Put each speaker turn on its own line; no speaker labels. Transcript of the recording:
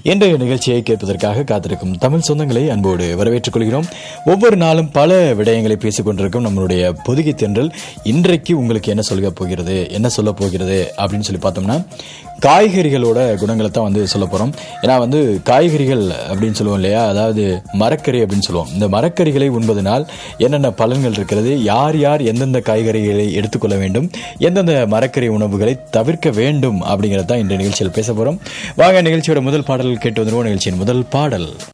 இன்றைய நிகழ்ச்சியை கேட்பதற்காக காத்திருக்கும் தமிழ் சொந்தங்களை அன்போடு வரவேற்றுக் கொள்கிறோம் ஒவ்வொரு நாளும் பல விடயங்களை பேசிக் கொண்டிருக்கும் நம்மளுடைய பொதுகை தென்றல் இன்றைக்கு உங்களுக்கு என்ன சொல்ல போகிறது என்ன சொல்ல போகிறது அப்படின்னு சொல்லி பார்த்தோம்னா காய்கறிகளோட குணங்களை தான் வந்து சொல்ல போறோம் ஏன்னா வந்து காய்கறிகள் அப்படின்னு சொல்லுவோம் இல்லையா அதாவது மரக்கறி அப்படின்னு சொல்லுவோம் இந்த மரக்கறிகளை உண்பதனால் என்னென்ன பலன்கள் இருக்கிறது யார் யார் எந்தெந்த காய்கறிகளை எடுத்துக்கொள்ள வேண்டும் எந்தெந்த மரக்கறி உணவுகளை தவிர்க்க வேண்டும் அப்படிங்கிறத தான் இந்த நிகழ்ச்சியில் பேச போறோம் வாங்க நிகழ்ச்சியோட முதல் பாடல் கேட்டு வந்துருவோம் நிகழ்ச்சியின் முதல் பாடல்